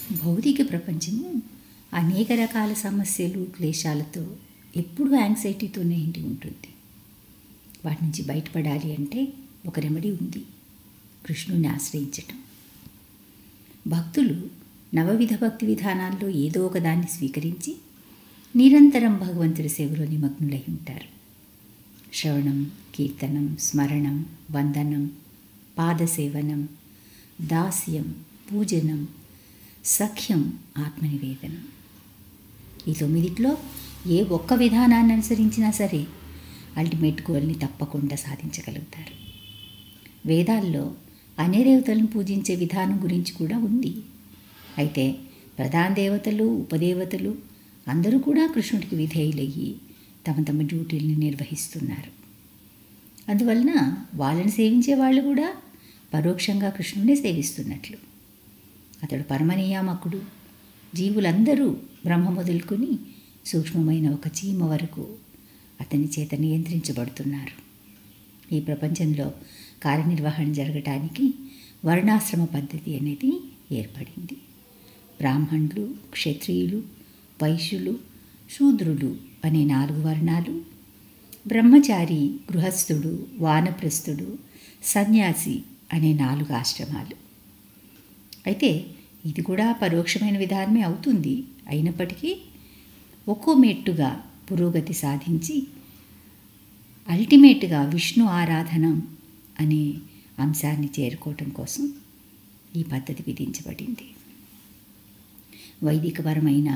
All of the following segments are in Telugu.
భౌతిక ప్రపంచము అనేక రకాల సమస్యలు క్లేశాలతో ఎప్పుడూ యాంగ్జైటీతోనే నిండి ఉంటుంది వాటి నుంచి బయటపడాలి అంటే ఒక రెమెడీ ఉంది కృష్ణుని ఆశ్రయించటం భక్తులు నవవిధ భక్తి విధానాల్లో ఏదో ఒకదాన్ని స్వీకరించి నిరంతరం భగవంతుడి సేవలో నిమగ్నులై ఉంటారు శ్రవణం కీర్తనం స్మరణం వందనం పాదసేవనం దాస్యం పూజనం సఖ్యం ఆత్మనివేదనం ఈ తొమ్మిదిట్లో ఏ ఒక్క విధానాన్ని అనుసరించినా సరే అల్టిమేట్ గోల్ని తప్పకుండా సాధించగలుగుతారు వేదాల్లో అనేదేవతలను పూజించే విధానం గురించి కూడా ఉంది అయితే ప్రధాన దేవతలు ఉపదేవతలు అందరూ కూడా కృష్ణుడికి విధేయులయ్యి తమ తమ డ్యూటీల్ని నిర్వహిస్తున్నారు అందువలన వాళ్ళని సేవించే వాళ్ళు కూడా పరోక్షంగా కృష్ణుడిని సేవిస్తున్నట్లు అతడు పరమనియామకుడు జీవులందరూ బ్రహ్మ మొదలుకొని సూక్ష్మమైన ఒక చీమ వరకు అతని చేత నియంత్రించబడుతున్నారు ఈ ప్రపంచంలో కార్యనిర్వహణ జరగటానికి వర్ణాశ్రమ పద్ధతి అనేది ఏర్పడింది బ్రాహ్మణులు క్షత్రియులు వైశ్యులు శూద్రులు అనే నాలుగు వర్ణాలు బ్రహ్మచారి గృహస్థుడు వానప్రస్థుడు సన్యాసి అనే నాలుగు ఆశ్రమాలు అయితే ఇది కూడా పరోక్షమైన విధానమే అవుతుంది అయినప్పటికీ ఒక్కో మెట్టుగా పురోగతి సాధించి అల్టిమేట్గా విష్ణు ఆరాధనం అనే అంశాన్ని చేరుకోవటం కోసం ఈ పద్ధతి విధించబడింది వైదికపరమైన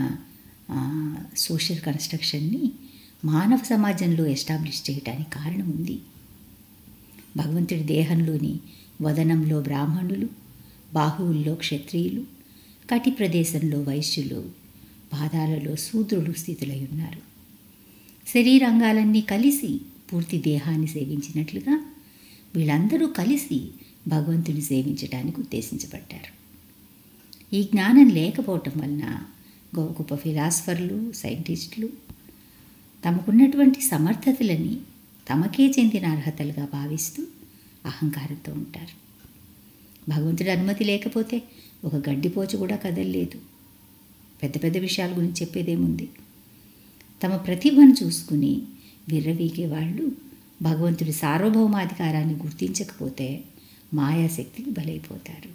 సోషల్ కన్స్ట్రక్షన్ని మానవ సమాజంలో ఎస్టాబ్లిష్ చేయడానికి కారణం ఉంది భగవంతుడి దేహంలోని వదనంలో బ్రాహ్మణులు బాహువుల్లో క్షత్రియులు కటి ప్రదేశంలో వైశ్యులు పాదాలలో శూద్రులు స్థితులై ఉన్నారు శరీరంగాలన్నీ కలిసి పూర్తి దేహాన్ని సేవించినట్లుగా వీళ్ళందరూ కలిసి భగవంతుని సేవించడానికి ఉద్దేశించబడ్డారు ఈ జ్ఞానం లేకపోవటం వలన గొప్ప ఫిలాసఫర్లు సైంటిస్టులు తమకున్నటువంటి సమర్థతలని తమకే చెందిన అర్హతలుగా భావిస్తూ అహంకారంతో ఉంటారు భగవంతుడి అనుమతి లేకపోతే ఒక గడ్డిపోచు కూడా కదలలేదు పెద్ద పెద్ద విషయాల గురించి చెప్పేదేముంది తమ ప్రతిభను చూసుకుని విర్రవీగే వాళ్ళు భగవంతుడి సార్వభౌమాధికారాన్ని గుర్తించకపోతే మాయాశక్తికి బలైపోతారు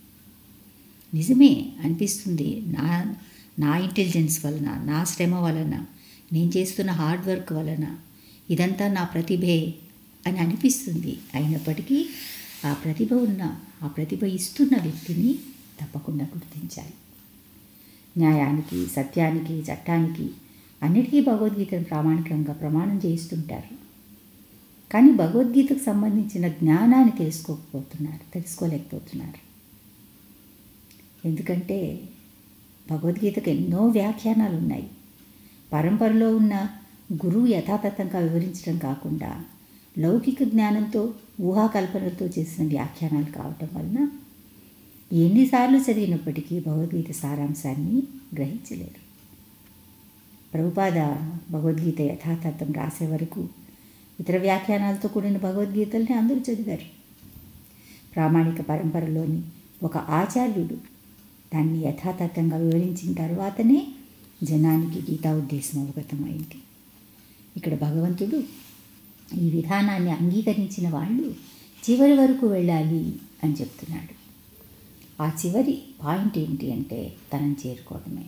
నిజమే అనిపిస్తుంది నా నా ఇంటెలిజెన్స్ వలన నా శ్రమ వలన నేను చేస్తున్న హార్డ్ వర్క్ వలన ఇదంతా నా ప్రతిభే అని అనిపిస్తుంది అయినప్పటికీ ఆ ప్రతిభ ఉన్న ఆ ప్రతిభ ఇస్తున్న వ్యక్తిని తప్పకుండా గుర్తించాలి న్యాయానికి సత్యానికి చట్టానికి అన్నిటికీ భగవద్గీతను ప్రామాణికంగా ప్రమాణం చేస్తుంటారు కానీ భగవద్గీతకు సంబంధించిన జ్ఞానాన్ని తెలుసుకోకపోతున్నారు తెలుసుకోలేకపోతున్నారు ఎందుకంటే భగవద్గీతకు ఎన్నో వ్యాఖ్యానాలు ఉన్నాయి పరంపరలో ఉన్న గురువు యథాతథంగా వివరించడం కాకుండా లౌకిక జ్ఞానంతో ఊహాకల్పనలతో చేసిన వ్యాఖ్యానాలు కావటం వలన ఎన్నిసార్లు చదివినప్పటికీ భగవద్గీత సారాంశాన్ని గ్రహించలేరు ప్రభుపాద భగవద్గీత యథాతథం రాసే వరకు ఇతర వ్యాఖ్యానాలతో కూడిన భగవద్గీతల్ని అందరూ చదివారు ప్రామాణిక పరంపరలోని ఒక ఆచార్యుడు దాన్ని యథాతథంగా వివరించిన తర్వాతనే జనానికి గీతా ఉద్దేశం అవగతమైంది ఇక్కడ భగవంతుడు ఈ విధానాన్ని అంగీకరించిన వాళ్ళు చివరి వరకు వెళ్ళాలి అని చెప్తున్నాడు ఆ చివరి పాయింట్ ఏంటి అంటే తనని చేరుకోవడమే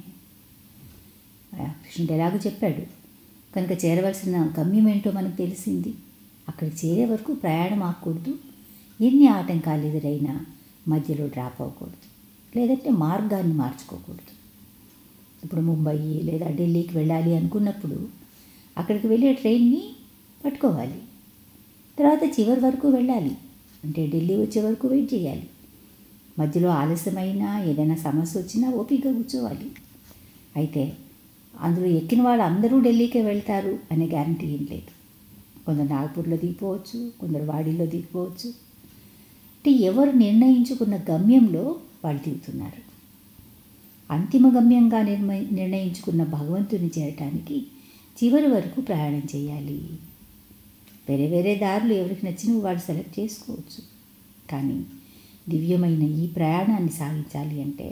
కృష్ణుడు ఎలాగో చెప్పాడు కనుక చేరవలసిన గమ్యం ఏంటో మనకు తెలిసింది అక్కడ చేరే వరకు ప్రయాణం ఆకూడదు ఎన్ని ఆటంకాలు ఎదురైనా మధ్యలో డ్రాప్ అవ్వకూడదు లేదంటే మార్గాన్ని మార్చుకోకూడదు ఇప్పుడు ముంబై లేదా ఢిల్లీకి వెళ్ళాలి అనుకున్నప్పుడు అక్కడికి వెళ్ళే ట్రైన్ని పట్టుకోవాలి తర్వాత చివరి వరకు వెళ్ళాలి అంటే ఢిల్లీ వచ్చే వరకు వెయిట్ చేయాలి మధ్యలో ఆలస్యమైనా ఏదైనా సమస్య వచ్చినా ఓపికగా కూర్చోవాలి అయితే అందులో ఎక్కిన వాళ్ళు అందరూ ఢిల్లీకే వెళ్తారు అనే గ్యారంటీ ఏం లేదు కొందరు నాగపూర్లో దిగిపోవచ్చు కొందరు వాడిలో దిగిపోవచ్చు అంటే ఎవరు నిర్ణయించుకున్న గమ్యంలో వాళ్ళు దిగుతున్నారు అంతిమ గమ్యంగా నిర్మయ నిర్ణయించుకున్న భగవంతుని చేరటానికి చివరి వరకు ప్రయాణం చేయాలి వేరే వేరే దారులు ఎవరికి నచ్చినవి వాడు సెలెక్ట్ చేసుకోవచ్చు కానీ దివ్యమైన ఈ ప్రయాణాన్ని సాగించాలి అంటే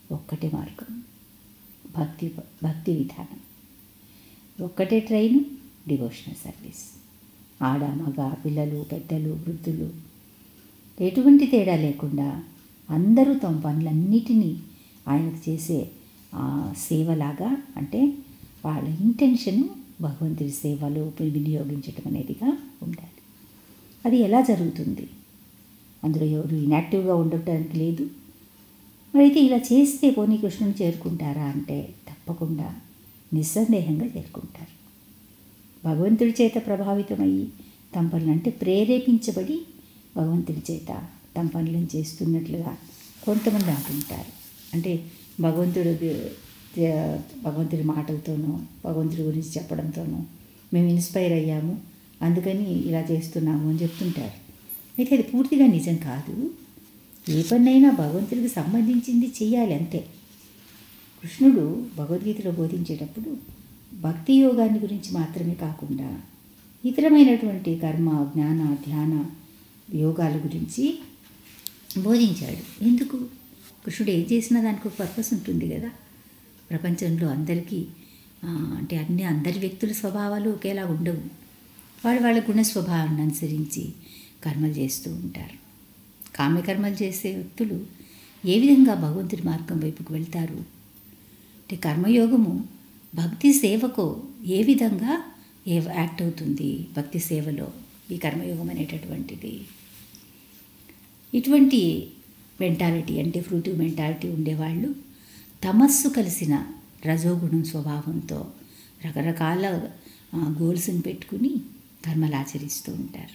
ఒక్కటే మార్గం భక్తి భక్తి విధానం ఒక్కటే ట్రైన్ డివోషనల్ సర్వీస్ ఆడ మగ పిల్లలు పెద్దలు వృద్ధులు ఎటువంటి తేడా లేకుండా అందరూ తమ పనులన్నిటినీ ఆయనకు చేసే ఆ, సేవలాగా అంటే వాళ్ళ ఇంటెన్షను భగవంతుడి సేవలో వినియోగించటం అనేదిగా ఉండాలి అది ఎలా జరుగుతుంది అందులో ఎవరు ఇనాక్టివ్గా ఉండటానికి లేదు మరి అయితే ఇలా చేస్తే పోనీ కృష్ణుని చేరుకుంటారా అంటే తప్పకుండా నిస్సందేహంగా చేరుకుంటారు భగవంతుడి చేత ప్రభావితమయ్యి తమ పనులు అంటే ప్రేరేపించబడి భగవంతుడి చేత తమ పనులను చేస్తున్నట్లుగా కొంతమంది అంటుంటారు అంటే భగవంతుడు భగవంతుడి మాటలతోనో భగవంతుడి గురించి చెప్పడంతోనో మేము ఇన్స్పైర్ అయ్యాము అందుకని ఇలా చేస్తున్నాము అని చెప్తుంటారు అయితే అది పూర్తిగా నిజం కాదు ఏ పనైనా భగవంతుడికి సంబంధించింది చెయ్యాలి అంతే కృష్ణుడు భగవద్గీతలో బోధించేటప్పుడు భక్తి యోగాన్ని గురించి మాత్రమే కాకుండా ఇతరమైనటువంటి కర్మ జ్ఞాన ధ్యాన యోగాల గురించి బోధించాడు ఎందుకు కృష్ణుడు ఏం చేసినా దానికి ఒక పర్పస్ ఉంటుంది కదా ప్రపంచంలో అందరికీ ఆ, అంటే అన్ని అందరి వ్యక్తుల స్వభావాలు ఒకేలా ఉండవు వాళ్ళు వాళ్ళ గుణ స్వభావాన్ని అనుసరించి కర్మలు చేస్తూ ఉంటారు కామ్యకర్మలు చేసే వ్యక్తులు ఏ విధంగా భగవంతుడి మార్గం వైపుకు వెళ్తారు అంటే కర్మయోగము భక్తి సేవకు ఏ విధంగా ఏ యాక్ట్ అవుతుంది భక్తి సేవలో ఈ కర్మయోగం అనేటటువంటిది ఇటువంటి మెంటాలిటీ అంటే ఫ్రూటివ్ మెంటాలిటీ ఉండేవాళ్ళు తమస్సు కలిసిన రజోగుణం స్వభావంతో రకరకాల గోల్స్ని పెట్టుకుని కర్మలు ఆచరిస్తూ ఉంటారు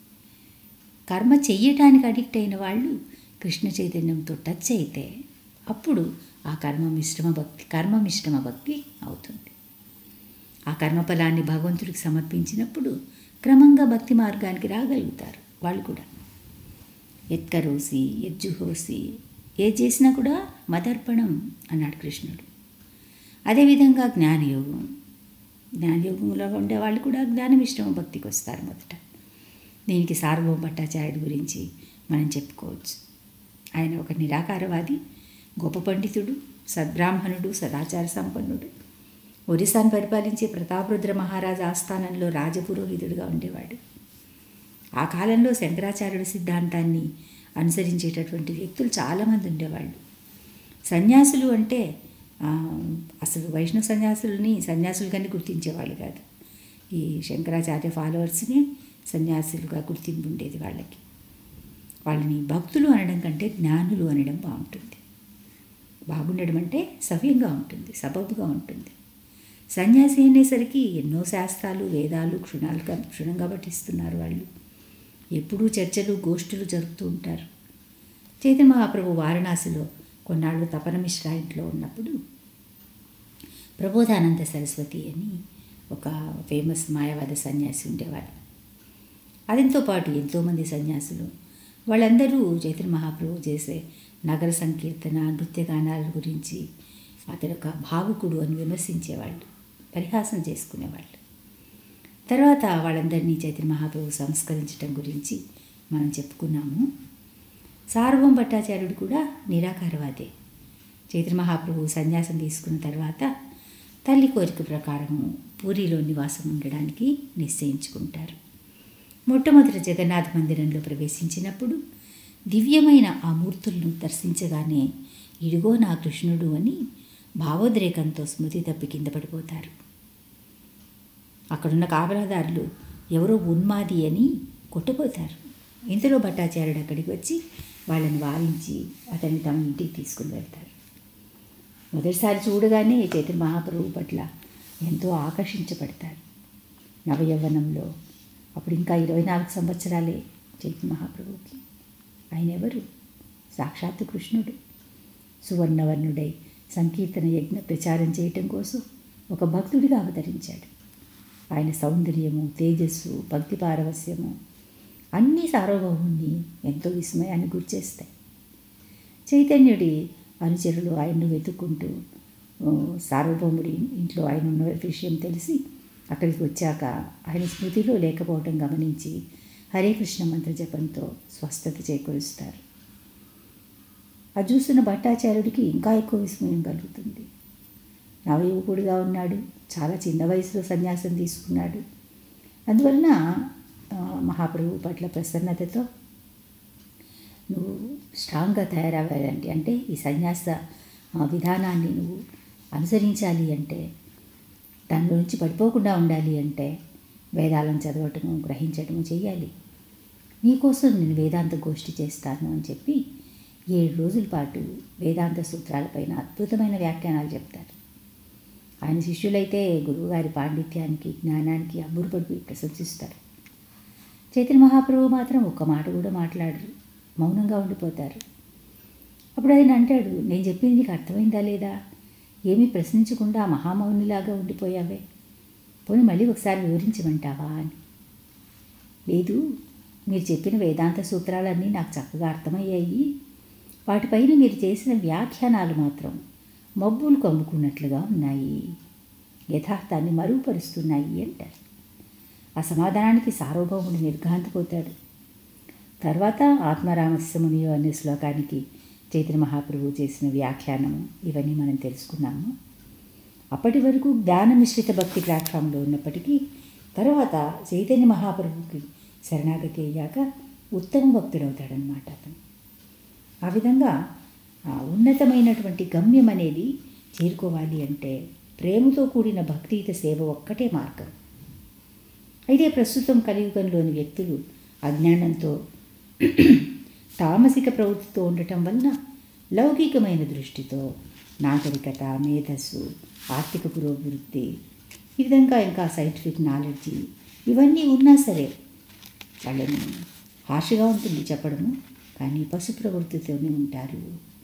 కర్మ చెయ్యటానికి అడిక్ట్ అయిన వాళ్ళు కృష్ణ చైతన్యంతో టచ్ అయితే అప్పుడు ఆ కర్మ మిశ్రమ భక్తి కర్మ మిశ్రమ భక్తి అవుతుంది ఆ కర్మఫలాన్ని భగవంతుడికి సమర్పించినప్పుడు క్రమంగా భక్తి మార్గానికి రాగలుగుతారు వాళ్ళు కూడా ఎత్కరోసి ఎజ్జుహోసి ఏ చేసినా కూడా మదర్పణం అన్నాడు కృష్ణుడు అదేవిధంగా జ్ఞానయోగం జ్ఞానయోగంలో ఉండే వాళ్ళు కూడా జ్ఞానమిశ్రమ భక్తికి వస్తారు మొదట దీనికి సార్వభౌమ భట్టాచార్యుడి గురించి మనం చెప్పుకోవచ్చు ఆయన ఒక నిరాకారవాది గొప్ప పండితుడు సద్బ్రాహ్మణుడు సదాచార సంపన్నుడు ఒరిస్సాను పరిపాలించే ప్రతాపరుద్ర మహారాజు ఆస్థానంలో రాజపురోహితుడిగా ఉండేవాడు ఆ కాలంలో శంకరాచార్యుడి సిద్ధాంతాన్ని అనుసరించేటటువంటి వ్యక్తులు చాలామంది ఉండేవాళ్ళు సన్యాసులు అంటే ఆ, అసలు వైష్ణవ సన్యాసులని సన్యాసులుగానే గుర్తించేవాళ్ళు కాదు ఈ శంకరాచార్య ఫాలోవర్స్ని సన్యాసులుగా గుర్తింపు ఉండేది వాళ్ళకి వాళ్ళని భక్తులు అనడం కంటే జ్ఞానులు అనడం బాగుంటుంది బాగుండడం అంటే సవ్యంగా ఉంటుంది సబబుగా ఉంటుంది సన్యాసి అనేసరికి ఎన్నో శాస్త్రాలు వేదాలు క్షుణాలుగా క్షుణంగా పఠిస్తున్నారు వాళ్ళు ఎప్పుడూ చర్చలు గోష్ఠులు జరుపుతూ ఉంటారు చైతన్య మహాప్రభు వారణాసిలో కొన్నాళ్ళు తపన మిశ్రా ఇంట్లో ఉన్నప్పుడు ప్రబోధానంద సరస్వతి అని ఒక ఫేమస్ మాయావాద సన్యాసి ఉండేవాడు అతనితో పాటు ఎంతోమంది సన్యాసులు వాళ్ళందరూ చైతన్య మహాప్రభు చేసే నగర సంకీర్తన నృత్యగానాల గురించి అతడు ఒక భావుకుడు అని విమర్శించేవాళ్ళు పరిహాసం చేసుకునేవాళ్ళు తర్వాత వాళ్ళందరినీ చైతన్య మహాప్రభు సంస్కరించడం గురించి మనం చెప్పుకున్నాము సార్వభౌమ భట్టాచార్యుడు కూడా నిరాకారవాదే చైత్ర మహాప్రభు సన్యాసం తీసుకున్న తర్వాత తల్లి కోరిక ప్రకారము పూరిలో నివాసం ఉండడానికి నిశ్చయించుకుంటారు మొట్టమొదటి జగన్నాథ మందిరంలో ప్రవేశించినప్పుడు దివ్యమైన ఆ మూర్తులను దర్శించగానే ఇదిగో నా కృష్ణుడు అని భావోద్రేకంతో స్మృతి తప్పి కింద పడిపోతారు అక్కడున్న కాపలాదారులు ఎవరో ఉన్మాది అని కొట్టుపోతారు ఇంతలో భట్టాచార్యుడు అక్కడికి వచ్చి వాళ్ళని వారించి అతన్ని తమ ఇంటికి తీసుకుని వెళ్తారు మొదటిసారి చూడగానే చైతన్య మహాప్రభు పట్ల ఎంతో ఆకర్షించబడతారు నవయవ్వనంలో అప్పుడు ఇంకా ఇరవై నాలుగు సంవత్సరాలే చైతన్య మహాప్రభువుకి ఆయన ఎవరు సాక్షాత్తు కృష్ణుడు సువర్ణవర్ణుడై సంకీర్తన యజ్ఞ ప్రచారం చేయటం కోసం ఒక భక్తుడిగా అవతరించాడు ఆయన సౌందర్యము తేజస్సు భక్తి పారవస్యము అన్నీ సార్వభౌముని ఎంతో విస్మయాన్ని గుర్చేస్తాయి చైతన్యుడి అనుచరులు ఆయన్ను వెతుక్కుంటూ ఆ, సార్వభౌముడి ఇంట్లో ఆయన ఉన్న విషయం తెలిసి అక్కడికి వచ్చాక ఆయన స్మృతిలో లేకపోవటం గమనించి హరే కృష్ణ మంత్ర జపంతో స్వస్థత చేకూరుస్తారు అది చూస్తున్న భట్టాచార్యుడికి ఇంకా ఎక్కువ విస్మయం కలుగుతుంది నవయువకుడిగా ఉన్నాడు చాలా చిన్న వయసులో సన్యాసం తీసుకున్నాడు అందువలన ఆ, మహాప్రభు పట్ల ప్రసన్నతతో నువ్వు స్ట్రాంగ్గా తయారవ్వాలంటే అంటే ఈ సన్యాస ఆ, విధానాన్ని నువ్వు అనుసరించాలి అంటే దానిలో నుంచి పడిపోకుండా ఉండాలి అంటే వేదాలను చదవటము గ్రహించటము చేయాలి నీకోసం నేను వేదాంత గోష్ఠి చేస్తాను అని చెప్పి ఏడు రోజుల పాటు వేదాంత సూత్రాలపైన అద్భుతమైన వ్యాఖ్యానాలు చెప్తారు ఆయన శిష్యులైతే గురువుగారి పాండిత్యానికి జ్ఞానానికి అబ్బురుపడిపోయి ప్రశంసిస్తారు చైతన్య మహాప్రభు మాత్రం ఒక్క మాట కూడా మాట్లాడరు మౌనంగా ఉండిపోతారు అప్పుడు ఆయన అంటాడు నేను చెప్పింది నీకు అర్థమైందా లేదా ఏమీ ప్రశ్నించకుండా మహామౌనిలాగా ఉండిపోయావే పోనీ మళ్ళీ ఒకసారి వివరించమంటావా అని లేదు మీరు చెప్పిన వేదాంత సూత్రాలన్నీ నాకు చక్కగా అర్థమయ్యాయి వాటిపైన మీరు చేసిన వ్యాఖ్యానాలు మాత్రం మబ్బులు కమ్ముకున్నట్లుగా ఉన్నాయి యథార్థాన్ని మరుగుపరుస్తున్నాయి అంటారు ఆ సమాధానానికి సార్వభౌముడు నిర్ఘాంతపోతాడు తర్వాత ఆత్మరామస్యముని అనే శ్లోకానికి చైతన్య మహాప్రభువు చేసిన వ్యాఖ్యానము ఇవన్నీ మనం తెలుసుకున్నాము అప్పటి వరకు జ్ఞాన మిశ్రిత భక్తి ప్లాట్ఫామ్లో ఉన్నప్పటికీ తర్వాత చైతన్య మహాప్రభువుకి శరణాగతి అయ్యాక ఉత్తమ భక్తుడవుతాడనమాట అతను ఆ విధంగా ఆ ఉన్నతమైనటువంటి గమ్యం అనేది చేరుకోవాలి అంటే ప్రేమతో కూడిన భక్తియుత సేవ ఒక్కటే మార్గం అయితే ప్రస్తుతం కలియుగంలోని వ్యక్తులు అజ్ఞానంతో తామసిక ప్రవృత్తితో ఉండటం వలన లౌకికమైన దృష్టితో నాగరికత మేధస్సు ఆర్థిక పురోభివృద్ధి ఈ విధంగా ఇంకా సైంటిఫిక్ నాలెడ్జి ఇవన్నీ ఉన్నా సరే వాళ్ళని హార్ష్గా ఉంటుంది చెప్పడము కానీ పశు ప్రవృత్తితోనే ఉంటారు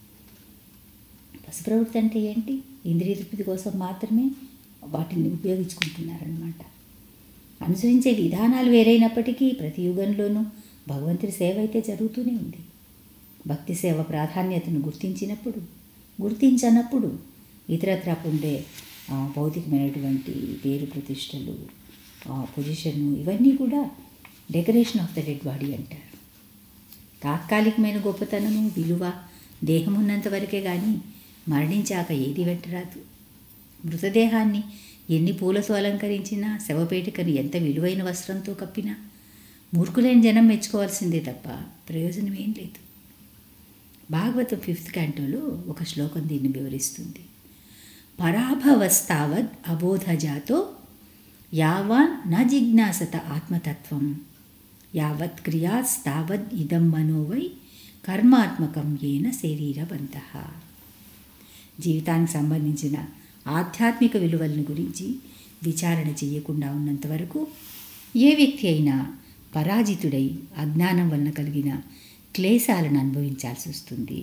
పశు ప్రవృత్తి అంటే ఏంటి ఇంద్రియ తృప్తి కోసం మాత్రమే వాటిని ఉపయోగించుకుంటున్నారనమాట అనుసరించే విధానాలు వేరైనప్పటికీ ప్రతి యుగంలోనూ భగవంతుడి సేవ అయితే జరుగుతూనే ఉంది భక్తి సేవ ప్రాధాన్యతను గుర్తించినప్పుడు గుర్తించనప్పుడు ఇతరత్రా పొందే ఆ, భౌతికమైనటువంటి పేరు ప్రతిష్టలు ఆ, పొజిషను ఇవన్నీ కూడా decoration of the dead body అంటారు తాత్కాలికమైన గొప్పతనము విలువ దేహం ఉన్నంత వరకే కానీ మరణించాక ఏది వెంటరాదు మృతదేహాన్ని ఎన్ని పూలతో అలంకరించినా శవపేటికను ఎంత విలువైన వస్త్రంతో కప్పినా మూర్ఖులైన జనం మెచ్చుకోవాల్సిందే తప్ప ప్రయోజనం ఏం లేదు భాగవతం ఫిఫ్త్ క్యాంటోలో ఒక శ్లోకం దీన్ని వివరిస్తుంది పరాభవస్తావద్ అబోధజాతో యావాన్ న జిజ్ఞాసత ఆత్మతత్వం యావత్ క్రియాస్తావద్ ఇదం మనోవై కర్మాత్మకం ఏన శరీరవంత జీవితానికి సంబంధించిన ఆధ్యాత్మిక విలువలను గురించి విచారణ చేయకుండా ఉన్నంత వరకు ఏ వ్యక్తి అయినా పరాజితుడై అజ్ఞానం వలన కలిగిన క్లేశాలను అనుభవించాల్సి వస్తుంది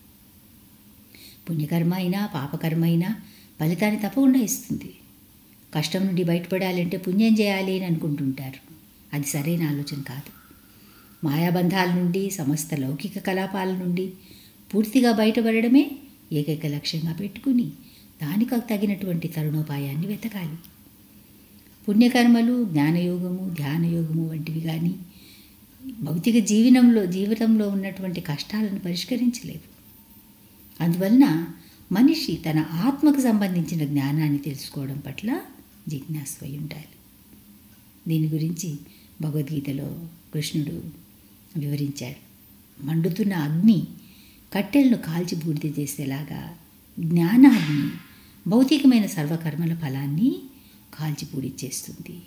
పుణ్యకర్మ అయినా పాపకర్మ అయినా ఫలితాన్ని తప్పకుండా ఇస్తుంది కష్టం నుండి బయటపడాలంటే పుణ్యం చేయాలి అని అనుకుంటుంటారు అది సరైన ఆలోచన కాదు మాయాబంధాల నుండి సమస్త లౌకిక కలాపాల నుండి పూర్తిగా బయటపడడమే ఏకైక లక్ష్యంగా పెట్టుకుని దానికి తగినటువంటి తరుణోపాయాన్ని వెతకాలి పుణ్యకర్మలు జ్ఞానయోగము ధ్యానయోగము వంటివి కానీ భౌతిక జీవనంలో జీవితంలో ఉన్నటువంటి కష్టాలను పరిష్కరించలేవు అందువలన మనిషి తన ఆత్మకు సంబంధించిన జ్ఞానాన్ని తెలుసుకోవడం పట్ల జిజ్ఞాసై ఉండాలి దీని గురించి భగవద్గీతలో కృష్ణుడు వివరించాడు మండుతున్న అగ్ని కట్టెలను కాల్చి బూడిద చేసేలాగా జ్ఞానాగ్ని భౌతికమైన సర్వకర్మల ఫలాన్ని కాల్చి బూడిచ్చేస్తుంది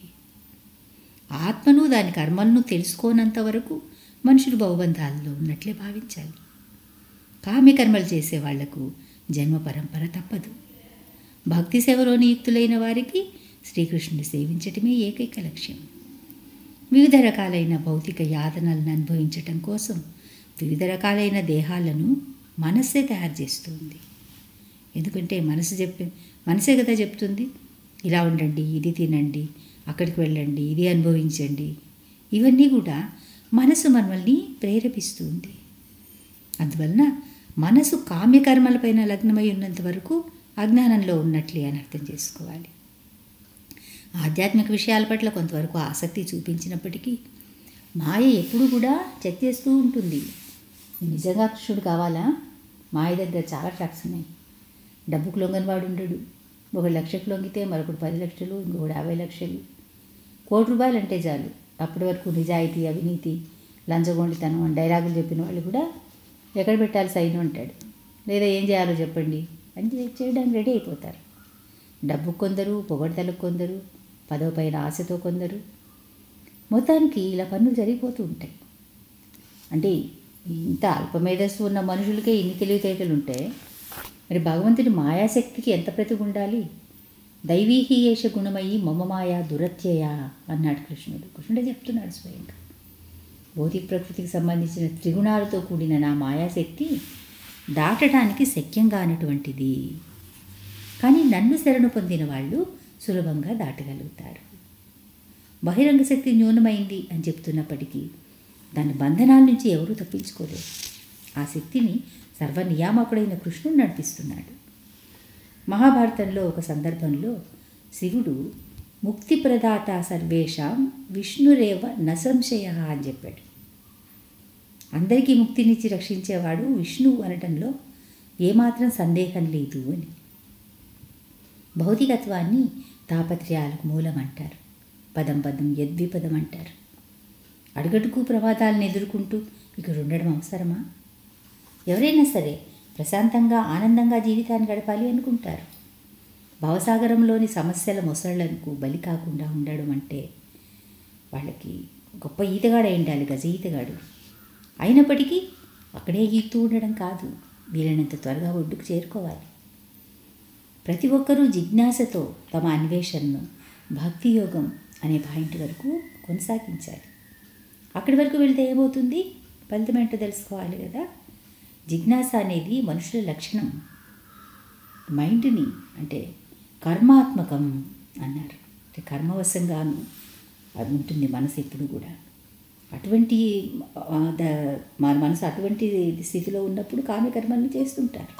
ఆత్మను దాని కర్మలను తెలుసుకోనంత వరకు మనుషులు బహుబంధాల్లో ఉన్నట్లే భావించాలి కామ్యకర్మలు చేసే వాళ్లకు జన్మ పరంపర తప్పదు భక్తి సేవలో నియుక్తులైన వారికి శ్రీకృష్ణుని సేవించటమే ఏకైక లక్ష్యం వివిధ రకాలైన భౌతిక యాతనలను అనుభవించటం కోసం వివిధ రకాలైన దేహాలను మనస్సే తయారు చేస్తుంది ఎందుకంటే మనసు చెప్పే మనసే కదా చెప్తుంది ఇలా ఉండండి ఇది తినండి అక్కడికి వెళ్ళండి ఇది అనుభవించండి ఇవన్నీ కూడా మనసు మనల్ని ప్రేరేపిస్తుంది అందువలన మనసు కామ్యకర్మలపైన లగ్నమై ఉన్నంత వరకు అజ్ఞానంలో ఉన్నట్లే అని అర్థం చేసుకోవాలి ఆధ్యాత్మిక విషయాల పట్ల కొంతవరకు ఆసక్తి చూపించినప్పటికీ మాయ ఎప్పుడు కూడా చెక్ చేస్తూ ఉంటుంది "నీకు నిజంగా కృష్ణుడు కావాలా మాయ దగ్గర చాలా ట్రాక్స్ ఉన్నాయి డబ్బుకు లొంగని వాడు ఉండడు ఒక లక్షకు లొంగితే మరొకడు పది లక్షలు ఇంకొకటి యాభై లక్షలు కోటి రూపాయలు అంటే చాలు అప్పటి వరకు నిజాయితీ అవినీతి లంచగొండితనం అని డైలాగులు చెప్పిన వాళ్ళు కూడా ఎక్కడ పెట్టాలి సైన్ ఉంటాడు లేదా ఏం చేయాలో చెప్పండి అని చే- చేయడానికి రెడీ అయిపోతారు డబ్బు కొందరు పొగడతలకు కొందరు పదవ పైన ఆశతో కొందరు మొత్తానికి ఇలా పనులు జరిగిపోతూ ఉంటాయి అంటే ఇంత అల్పమేధస్సు ఉన్న మనుషులకే ఇన్ని తెలివితేటలు ఉంటే మరి భగవంతుడి మాయాశక్తికి ఎంత ప్రతిభ ఉండాలి దైవీహి ఏష గుణమయ్యి మమ మాయా దురత్యయ అన్నాడు కృష్ణుడు కృష్ణుడే చెప్తున్నాడు స్వయంగా భౌతిక ప్రకృతికి సంబంధించిన త్రిగుణాలతో కూడిన నా మాయాశక్తి దాటడానికి శక్యంగా అనేటువంటిది కానీ నన్ను శరణు పొందిన వాళ్ళు సులభంగా దాటగలుగుతారు బహిరంగ శక్తి న్యూనమైంది అని చెప్తున్నప్పటికీ దాని బంధనాల నుంచి ఎవరూ తప్పించుకోలేరు ఆ శక్తిని సర్వనియామకుడైన కృష్ణుడు నడిపిస్తున్నాడు మహాభారతంలో ఒక సందర్భంలో శివుడు ముక్తి ప్రదాత సర్వేషాం విష్ణురేవ నసంశయ అని చెప్పాడు అందరికీ ముక్తినిచ్చి రక్షించేవాడు విష్ణువు అనటంలో ఏమాత్రం సందేహం లేదు అని భౌతికత్వాన్ని తాపత్రయాలకు మూలం అంటారు పదం పదం యద్విపదం అంటారు అడుగడుగు ప్రమాదాలను ఎదుర్కొంటూ ఇక్కడ ఉండడం అవసరమా ఎవరైనా సరే ప్రశాంతంగా ఆనందంగా జీవితాన్ని గడపాలి అనుకుంటారు భవసాగరంలోని సమస్యల మొసళ్లకు బలి కాకుండా ఉండడం అంటే వాళ్ళకి గొప్ప ఈతగాడు అయి ఉండాలి గజ ఈతగాడు అయినప్పటికీ అక్కడే ఈతూ ఉండడం కాదు వీలైనంత త్వరగా ఒడ్డుకు చేరుకోవాలి ప్రతి ఒక్కరూ జిజ్ఞాసతో తమ అన్వేషణను భక్తి యోగం అనే పాయింట్ వరకు కొనసాగించాలి అక్కడి వరకు వెళ్తే ఏమవుతుంది ఫలితం ఏంటో తెలుసుకోవాలి కదా జిజ్ఞాస అనేది మనుషుల లక్షణం మైండ్ని అంటే కర్మాత్మకం అన్నారు అంటే కర్మవశంగాను అది ఉంటుంది మనసు ఎప్పుడు కూడా అటువంటి ఆ, ద- మన మనసు అటువంటి స్థితిలో ఉన్నప్పుడు కామ్యకర్మలను చేస్తుంటారు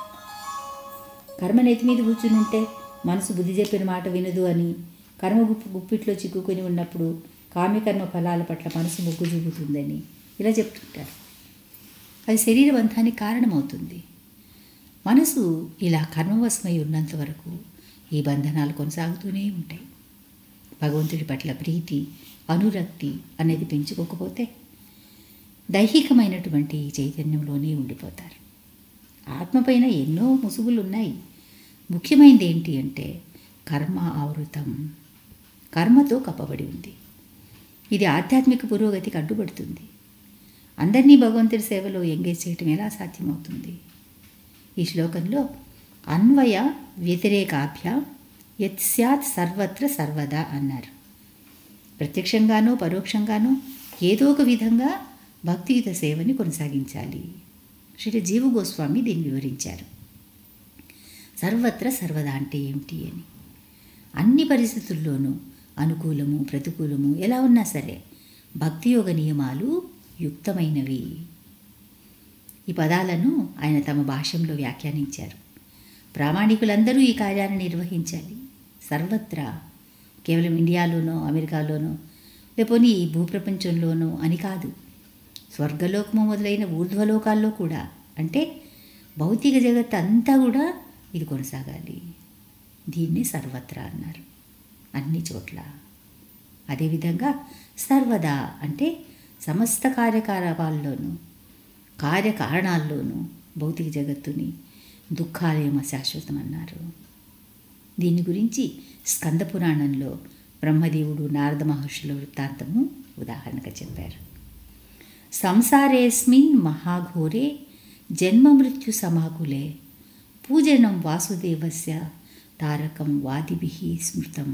కర్మ నెత్తి మీద కూర్చుని ఉంటే మనసు బుద్ధి చెప్పిన మాట వినదు అని కర్మ గుప్పు గుప్పిట్లో చిక్కుకొని ఉన్నప్పుడు కామ్యకర్మ ఫలాల పట్ల మనసు మొగ్గు చూపుతుందని ఇలా చెప్తుంటారు అది శరీర బంధానికి కారణమవుతుంది మనసు ఇలా కర్మవశమై ఉన్నంత వరకు ఈ బంధనాలు కొనసాగుతూనే ఉంటాయి భగవంతుడి పట్ల ప్రీతి అనురక్తి అనేది పెంచుకోకపోతే దైహికమైనటువంటి ఈ చైతన్యంలోనే ఉండిపోతారు ఆత్మపైన ఎన్నో ముసుగులు ఉన్నాయి ముఖ్యమైనది ఏంటి అంటే కర్మ ఆవృతం కర్మతో కప్పబడి ఉంది ఇది ఆధ్యాత్మిక పురోగతికి అడ్డుపడుతుంది అందరినీ భగవంతుడి సేవలో ఎంగేజ్ చేయటం ఎలా సాధ్యమవుతుంది ఈ శ్లోకంలో అన్వయ వ్యతిరేకాభ్య యత్ స్యాత్ సర్వత్ర సర్వదా అన్నారు ప్రత్యక్షంగానో పరోక్షంగానో ఏదో ఒక విధంగా భక్తియుత సేవని కొనసాగించాలి శ్రీ జీవ గోస్వామి దీన్ని వివరించారు సర్వత్ర సర్వదా అంటే ఏమిటి అని అన్ని పరిస్థితుల్లోనూ అనుకూలము ప్రతికూలము ఎలా ఉన్నా సరే భక్తి యోగ నియమాలు యుక్తమైనవి ఈ పదాలను ఆయన తమ భాష్యంలో వ్యాఖ్యానించారు ప్రామాణికులందరూ ఈ కార్యాన్ని నిర్వహించాలి సర్వత్రా కేవలం ఇండియాలోనో అమెరికాలోనో లేకపోతే ఈ భూప్రపంచంలోనో అని కాదు స్వర్గలోకము మొదలైన ఊర్ధ్వలోకాల్లో కూడా అంటే భౌతిక జగత్ అంతా కూడా ఇది కొనసాగాలి దీన్ని సర్వత్రా అన్నారు అన్ని చోట్ల అదేవిధంగా సర్వదా అంటే సమస్త కార్యకలాపాల్లోనూ కార్యకారణాల్లోనూ భౌతిక జగత్తుని దుఃఖాలేమ శాశ్వతం అన్నారు దీని గురించి స్కంద పురాణంలో బ్రహ్మదేవుడు నారద మహర్షుల వృత్తాంతము ఉదాహరణగా చెప్పారు సంసారేస్మిన్ మహాఘోరే జన్మ మృత్యు సమాకులే పూజనం వాసుదేవస్య తారకం వాదిభి స్మృతం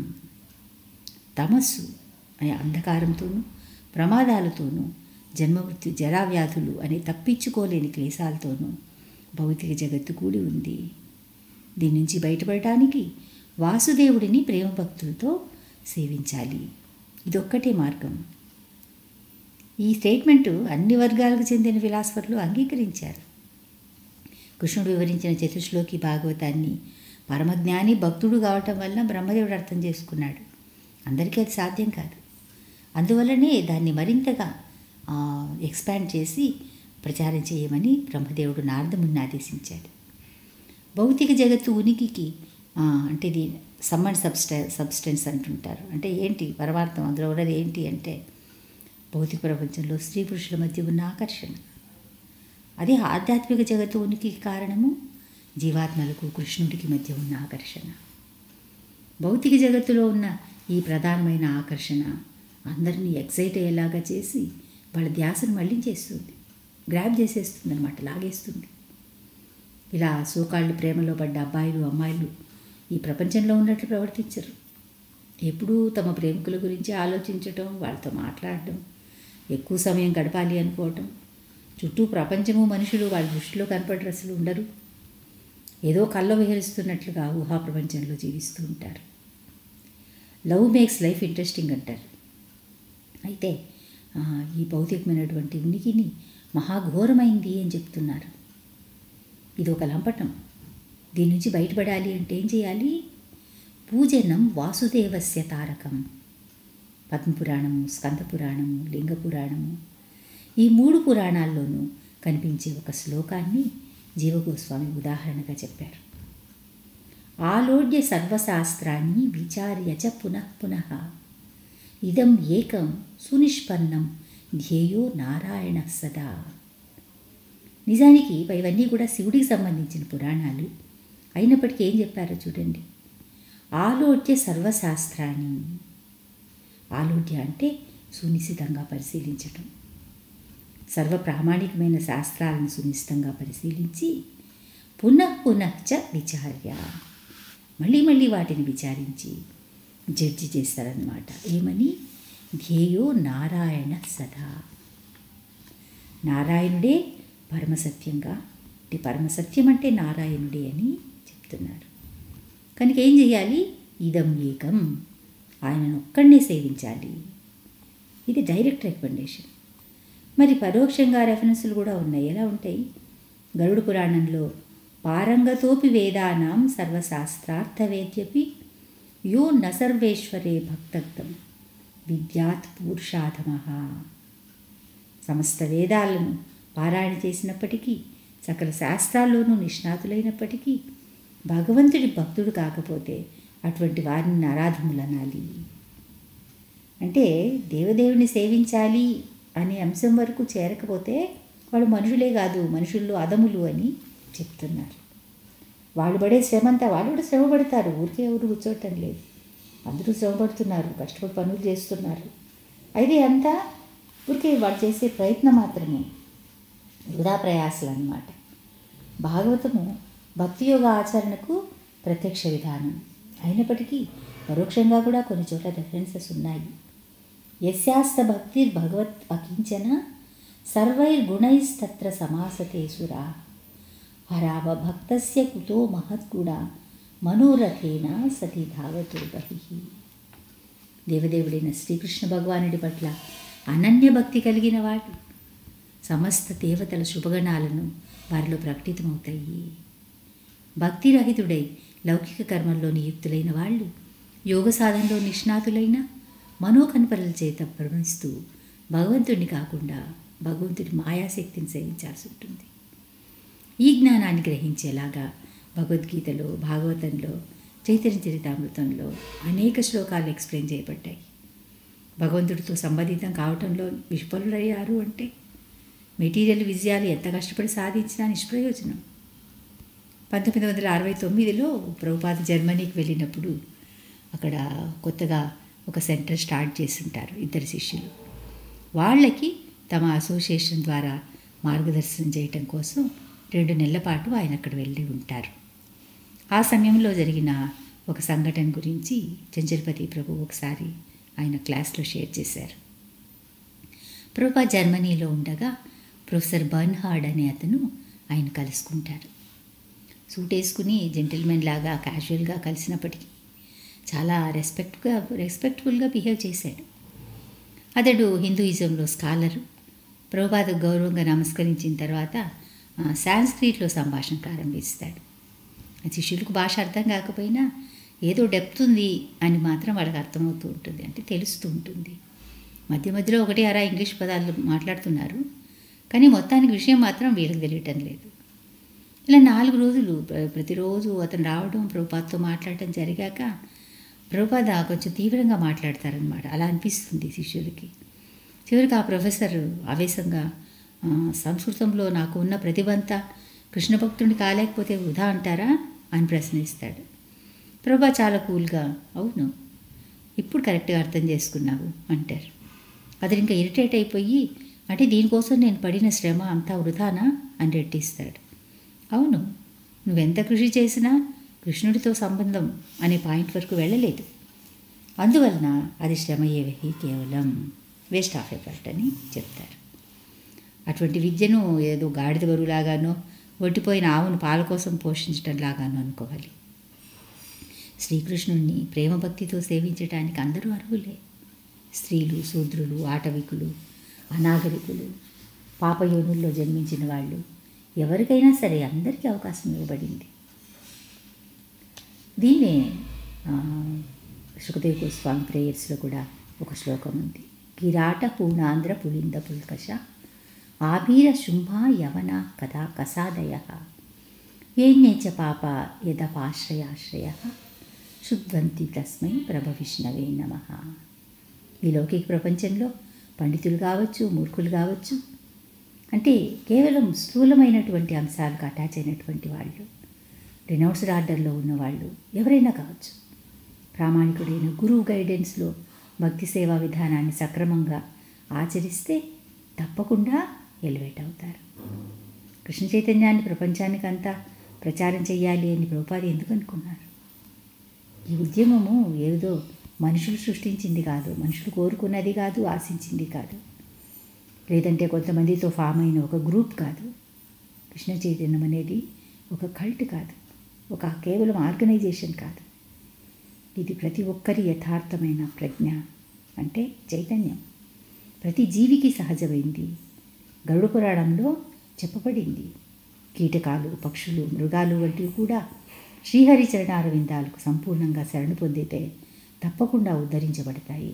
తమస్సు అనే అంధకారంతోనూ ప్రమాదాలతోనూ జన్మమృత్యు జరావ్యాధులు అనే తప్పించుకోలేని క్లేశాలతోనూ భౌతిక జగత్తు కూడి ఉంది దీని నుంచి బయటపడటానికి వాసుదేవుడిని ప్రేమ భక్తులతో సేవించాలి ఇదొక్కటే మార్గం ఈ స్టేట్మెంటు అన్ని వర్గాలకు చెందిన ఫిలాసఫర్లు అంగీకరించారు కృష్ణుడు వివరించిన చతుశ్లోకి భాగవతాన్ని పరమజ్ఞాని భక్తుడు కావటం వలన బ్రహ్మదేవుడు అర్థం చేసుకున్నాడు అందరికీ అది సాధ్యం కాదు అందువల్లనే దాన్ని మరింతగా ఎక్స్పాండ్ చేసి ప్రచారం చేయమని బ్రహ్మదేవుడు నారదముని ఆదేశించాడు భౌతిక జగత్తు ఉనికికి ఆ, అంటే ఇది సమ్మన్ సబ్స్ట సబ్స్టెన్స్ అంటుంటారు అంటే ఏంటి పరమార్థం అందులో ఉన్నది ఏంటి అంటే భౌతిక ప్రపంచంలో స్త్రీ పురుషుల మధ్య ఉన్న ఆకర్షణ అదే ఆధ్యాత్మిక జగత్తు ఉనికికి కారణము జీవాత్మలకు కృష్ణుడికి మధ్య ఉన్న ఆకర్షణ భౌతిక జగత్తులో ఉన్న ఈ ప్రధానమైన ఆకర్షణ అందరినీ ఎక్సైట్ అయ్యేలాగా చేసి వాళ్ళ ధ్యాసను మళ్ళించేస్తుంది గ్రాప్ చేసేస్తుంది అనమాట లాగేస్తుంది ఇలా సోకాళ్ళు ప్రేమలో పడ్డ అబ్బాయిలు అమ్మాయిలు ఈ ప్రపంచంలో ఉన్నట్లు ప్రవర్తించరు ఎప్పుడూ తమ ప్రేమికుల గురించి ఆలోచించటం వాళ్ళతో మాట్లాడడం ఎక్కువ సమయం గడపాలి అనుకోవటం చుట్టూ ప్రపంచము మనుషులు వాళ్ళ దృష్టిలో కనపడరు అసలు ఉండరు ఏదో కళ్ళ విహరిస్తున్నట్లుగా ఊహా ప్రపంచంలో జీవిస్తూ ఉంటారు లవ్ మేక్స్ లైఫ్ ఇంట్రెస్టింగ్ అంటారు అయితే ఆ, ఈ భౌతికమైనటువంటి ఉనికిని మహాఘోరమైంది అని చెప్తున్నారు ఇది ఒక లంపటం దీని నుంచి బయటపడాలి అంటే ఏం చేయాలి పూజనం వాసుదేవస్య తారకం పద్మపురాణము స్కందపురాణము లింగపురాణము ఈ మూడు పురాణాల్లోనూ కనిపించే ఒక శ్లోకాన్ని జీవగోస్వామి ఉదాహరణగా చెప్పారు ఆలోడ్య సర్వశాస్త్రాన్ని విచార్య చ పునః పునః ఇదం ఏకం సునిష్పన్నం ధ్యేయో నారాయణ సదా నిజానికి ఇవన్నీ కూడా శివుడికి సంబంధించిన పురాణాలు అయినప్పటికీ ఏం చెప్పారో చూడండి ఆలోడ్య సర్వశాస్త్రాన్ని ఆలోడ్య అంటే సునిశ్చితంగా పరిశీలించటం సర్వ ప్రామాణికమైన శాస్త్రాలను సునిశ్చితంగా పరిశీలించి పునః పునఃచ విచార్య మళ్ళీ మళ్ళీ వాటిని విచారించి జడ్జి చేస్తారనమాట ఏమని ధ్యేయో నారాయణ సదా నారాయణుడే పరమసత్యంగా అంటే పరమసత్యం అంటే నారాయణుడే అని చెప్తున్నారు కనుక ఏం చేయాలి ఇదం ఏకం ఆయనను ఒక్కడనే సేవించాలి ఇది డైరెక్ట్ రికమెండేషన్ మరి పరోక్షంగా రెఫరెన్సులు కూడా ఉన్నాయి ఎలా ఉంటాయి గరుడు పురాణంలో పారంగతోపి వేదానాం సర్వశాస్త్రార్థవేద్యపి యో న సర్వేశ్వరే భక్తత్వం విద్యాత్ పూరుషాధమ సమస్త వేదాలను పారాయణ చేసినప్పటికీ సకల శాస్త్రాల్లోనూ నిష్ణాతులైనప్పటికీ భగవంతుడి భక్తుడు కాకపోతే అటువంటి వారిని ఆరాధములు అనాలి అంటే దేవదేవుని సేవించాలి అనే అంశం వరకు చేరకపోతే వాళ్ళు మనుషులే కాదు మనుషుల్లో అదములు అని చెప్తున్నారు వాళ్ళు పడే శ్రమంతా వాళ్ళు కూడా శ్రమ పడతారు ఊరికే ఎవరు కూర్చోవటం లేదు అందరూ శ్రమ పడుతున్నారు కష్టపడి పనులు చేస్తున్నారు అయితే అంతా ఊరికే వాళ్ళు చేసే ప్రయత్నం మాత్రమే వృధా ప్రయాసలు అన్నమాట భాగవతము భక్తి యోగ ఆచరణకు ప్రత్యక్ష విధానం అయినప్పటికీ పరోక్షంగా కూడా కొన్ని చోట్ల రెఫరెన్సెస్ ఉన్నాయి యస్యాస్త భక్తిర్ భగవత్ అకించన సర్వైర్గుణైస్తత్ర సమాసతే సురా హరావ భక్తస్య కుతో మహద్గుణ మనోరథేన సతి ధావతో బహి దేవదేవుడైన శ్రీకృష్ణ భగవానుడి పట్ల అనన్య భక్తి కలిగిన వాడు సమస్త దేవతల శుభగణాలను వారిలో ప్రకటితమవుతాయి భక్తిరహితుడై లౌకిక కర్మల్లో నియుక్తులైన వాళ్ళు యోగ సాధనలో నిష్ణాతులైన మనోకన్పరల చేత భ్రమిస్తూ భగవంతుడిని కాకుండా భగవంతుడి మాయాశక్తిని సేవించాల్సి ఉంటుంది ఈ జ్ఞానాన్ని గ్రహించేలాగా భగవద్గీతలో భాగవతంలో చైతన్య చరితామృతంలో అనేక శ్లోకాలు ఎక్స్ప్లెయిన్ చేయబడ్డాయి భగవంతుడితో సంబంధితం కావటంలో విఫలుడయ్యారు అంటే మెటీరియల్ విజయాలు ఎంత కష్టపడి సాధించినా నిష్ప్రయోజనం పంతొమ్మిది వందల అరవై తొమ్మిదిలో ప్రభుపాద జర్మనీకి వెళ్ళినప్పుడు అక్కడ కొత్తగా ఒక సెంటర్ స్టార్ట్ చేస్తుంటారు ఇద్దరు శిష్యులు వాళ్ళకి తమ అసోసియేషన్ ద్వారా మార్గదర్శనం చేయటం కోసం రెండు నెలల పాటు ఆయన అక్కడ వెళ్ళి ఉంటారు ఆ సమయంలో జరిగిన ఒక సంఘటన గురించి చంచలపతి ప్రభు ఒకసారి ఆయన క్లాస్లో షేర్ చేశారు ప్రభుపా జర్మనీలో ఉండగా ప్రొఫెసర్ బర్న్హార్డ్ అనే అతను ఆయన కలుసుకుంటారు సూట్ వేసుకుని జెంటిల్మెన్ లాగా క్యాజువల్గా కలిసినప్పటికీ చాలా రెస్పెక్ట్గా రెస్పెక్ట్ఫుల్గా బిహేవ్ చేశాడు అతడు హిందూయిజంలో స్కాలరు ప్రభుపాద గౌరవంగా నమస్కరించిన తర్వాత ఆ, సాంస్క్రిట్లో సంభాషణ ప్రారంభిస్తాడు ఆ శిష్యులకు భాష అర్థం కాకపోయినా ఏదో డెప్త్ ఉంది అని మాత్రం వాళ్ళకి అర్థమవుతూ ఉంటుంది అంటే తెలుస్తూ ఉంటుంది మధ్య మధ్యలో ఒకటి అరా ఇంగ్లీష్ పదాలు మాట్లాడుతున్నారు కానీ మొత్తానికి విషయం మాత్రం వీళ్ళకి తెలియటం లేదు ఇలా నాలుగు రోజులు ప్ర- ప్రతిరోజు అతను రావడం ప్రభుపాదతో మాట్లాడటం జరిగాక ప్రభుపాద కొంచెం తీవ్రంగా మాట్లాడతారనమాట అలా అనిపిస్తుంది శిష్యులకి చివరికి ఆ ప్రొఫెసర్ ఆవేశంగా "ఆ, సంస్కృతంలో నాకు ఉన్న ప్రతిభ అంతా కృష్ణ భక్తుడిని కాలేకపోతే వృధా అంటారా అని ప్రశ్నిస్తాడు ప్రభా చాలా కూల్గా అవును ఇప్పుడు కరెక్ట్గా అర్థం చేసుకున్నావు అంటారు అతను ఇంకా ఇరిటేట్ అయిపోయి అంటే దీనికోసం నేను పడిన శ్రమ అంతా వృధానా అని రెట్టిస్తాడు అవును నువ్వెంత కృషి చేసినా కృష్ణుడితో సంబంధం అనే పాయింట్ వరకు వెళ్ళలేదు అందువలన అది శ్రమయేవహి కేవలం వేస్ట్ ఆఫ్ ఎఫర్ట్ అని చెప్తారు అటువంటి విద్యను ఏదో గాడిద బరువులాగానో ఒట్టిపోయిన ఆవును పాల కోసం పోషించడం లాగానో అనుకోవాలి శ్రీకృష్ణుణ్ణి ప్రేమభక్తితో సేవించడానికి అందరూ అర్హులే స్త్రీలు శూద్రులు ఆటవికులు అనాగరికులు పాపయోనుల్లో జన్మించిన వాళ్ళు ఎవరికైనా సరే అందరికీ అవకాశం ఇవ్వబడింది దీన్నే ఆ, సుఖదేవ్ గోస్వామి ప్రేయర్స్లో కూడా ఒక శ్లోకం ఉంది కిరాట పూర్ణాంధ్ర పులింద పుల్కష ఆభీర శుంభ యవన కథా కసాదయ ఏణ్యచ పాప యదపాశ్రయాశ్రయ శుద్ధ్వంతి తస్మై ప్రభ విష్ణవే నమ ఈ లౌకిక ప్రపంచంలో పండితులు కావచ్చు మూర్ఖులు కావచ్చు అంటే కేవలం స్థూలమైనటువంటి అంశాలకు అటాచ్ అయినటువంటి వాళ్ళు రినౌన్స్డ్ ఆర్డర్లో ఉన్నవాళ్ళు ఎవరైనా కావచ్చు ప్రామాణికుడైన గురువు గైడెన్స్లో భక్తి సేవా విధానాన్ని సక్రమంగా ఆచరిస్తే తప్పకుండా ఎలివేట్ అవుతారు కృష్ణ చైతన్యాన్ని ప్రపంచానికంతా ప్రచారం చేయాలి అని ప్రభుపాది ఎందుకు అనుకున్నారు ఈ ఉద్యమము ఏదో మనుషులు సృష్టించింది కాదు మనుషులు కోరుకున్నది కాదు ఆశించింది కాదు లేదంటే కొంతమందితో ఫామ్ అయిన ఒక గ్రూప్ కాదు కృష్ణ చైతన్యం అనేది ఒక కల్ట్ కాదు ఒక కేవలం ఆర్గనైజేషన్ కాదు ఇది ప్రతి ఒక్కరి యథార్థమైన ప్రజ్ఞ అంటే చైతన్యం ప్రతి జీవికి సహజమైంది గరుడ పురాణంలో చెప్పబడింది కీటకాలు పక్షులు మృగాలు వంటివి కూడా శ్రీహరి చరణారవిందాలకు సంపూర్ణంగా శరణు పొందితే తప్పకుండా ఉద్ధరించబడతాయి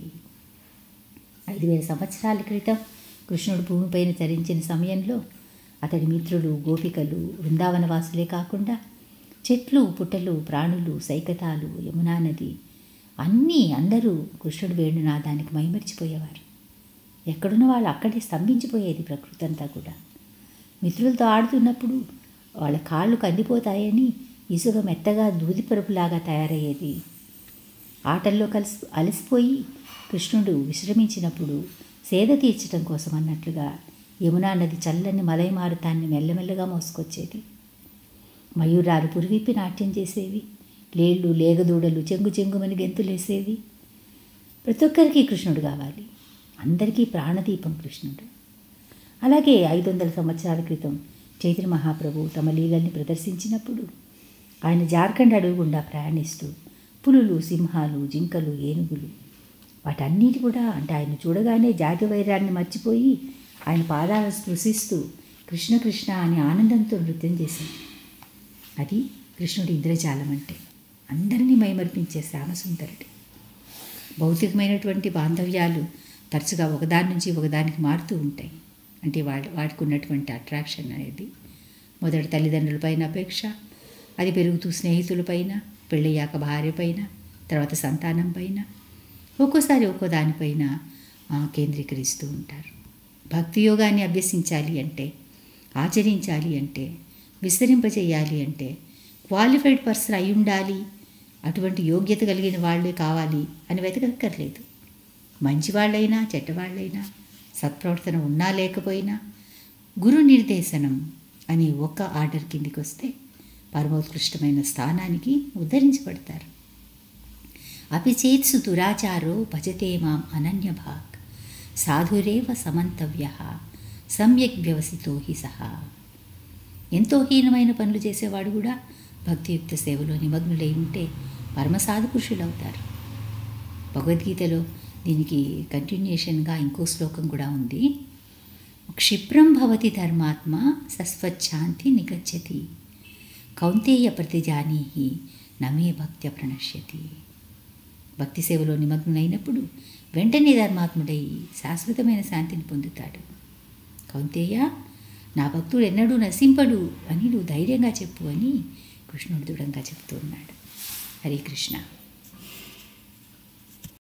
ఐదు వేల సంవత్సరాల క్రితం కృష్ణుడు భూమిపైన చరించిన సమయంలో అతడి మిత్రులు గోపికలు బృందావనవాసులే కాకుండా చెట్లు పుట్టలు ప్రాణులు సైకతాలు యమునా నది అన్నీ అందరూ కృష్ణుడు వేణునాదానికి మైమరిచిపోయేవారు ఎక్కడున్న వాళ్ళు అక్కడే స్తంభించిపోయేది ప్రకృతి అంతా కూడా మిత్రులతో ఆడుతున్నప్పుడు వాళ్ళ కాళ్ళు కందిపోతాయని ఇసుక మెత్తగా దూదిపరుపులాగా తయారయ్యేది ఆటల్లో కలిసి అలసిపోయి కృష్ణుడు విశ్రమించినప్పుడు సేద తీర్చడం కోసం అన్నట్లుగా యమునా నది చల్లని మలయమారుతాన్ని మెల్లమెల్లగా మోసుకొచ్చేది మయూరాలు పురివిప్పి నాట్యం చేసేవి లేళ్ళు లేగదూడలు చెంగు చెంగుమని గెంతులేసేవి ప్రతి ఒక్కరికి కృష్ణుడు కావాలి అందరికీ ప్రాణదీపం కృష్ణుడు అలాగే ఐదు వందల సంవత్సరాల క్రితం చైతన్య మహాప్రభు తమ లీలల్ని ప్రదర్శించినప్పుడు ఆయన జార్ఖండ్ అడవి గుండా ప్రయాణిస్తూ పులులు సింహాలు జింకలు ఏనుగులు వాటన్నిటి కూడా అంటే ఆయన చూడగానే జాతి వైరాన్ని మర్చిపోయి ఆయన పాదాలను స్పృశిస్తూ కృష్ణ కృష్ణ అని ఆనందంతో నృత్యం చేసింది అది కృష్ణుడి ఇంద్రజాలం అంటే అందరినీ మైమర్పించే శ్యామసుందరుడు భౌతికమైనటువంటి బాంధవ్యాలు తరచుగా ఒకదాని నుంచి ఒకదానికి మారుతూ ఉంటాయి అంటే వాడి వాడికి ఉన్నటువంటి అట్రాక్షన్ అనేది మొదటి తల్లిదండ్రులపైన అపేక్ష అది పెరుగుతూ స్నేహితులపైన పెళ్ళయ్యాక భార్య పైన తర్వాత సంతానం పైన ఒక్కోసారి ఒక్కో దానిపైన ఆ, కేంద్రీకరిస్తూ ఉంటారు భక్తి యోగాన్ని అభ్యసించాలి అంటే ఆచరించాలి అంటే విస్తరింపచేయాలి అంటే క్వాలిఫైడ్ పర్సన్ అయి ఉండాలి అటువంటి యోగ్యత కలిగిన వాళ్ళే కావాలి అని వెతకక్కర్లేదు మంచివాళ్ళైనా చెడ్డవాళ్ళైనా సత్ప్రవర్తన ఉన్నా లేకపోయినా గురు నిర్దేశనం అనే ఒక్క ఆర్డర్ కిందికి వస్తే పరమోత్కృష్టమైన స్థానానికి ఉద్ధరించబడతారు అపి చేత్సు దురాచారో భజతే మాం అనన్యభాగ్ సాధురేవ సమంతవ్య సమ్యక్ వ్యవసితో హి సహా ఎంతో హీనమైన పనులు చేసేవాడు కూడా భక్తియుక్త సేవలో నిమగ్నులై ఉంటే పరమసాధు పురుషులు అవుతారు భగవద్గీతలో దీనికి కంటిన్యూషన్గా ఇంకో శ్లోకం కూడా ఉంది క్షిప్రం భవతి ధర్మాత్మ సస్వచ్ఛాంతి నిగచ్చతి కౌంతేయ ప్రతిజానీహి నమే భక్త్య ప్రణశ్యతి భక్తి సేవలో నిమగ్నులైనప్పుడు వెంటనే ధర్మాత్ముడై శాశ్వతమైన శాంతిని పొందుతాడు కౌంతేయ నా భక్తుడు ఎన్నడూ నశింపడు అని నువ్వు ధైర్యంగా చెప్పు అని కృష్ణుడు దృఢంగా చెప్తూ ఉన్నాడు హరే కృష్ణ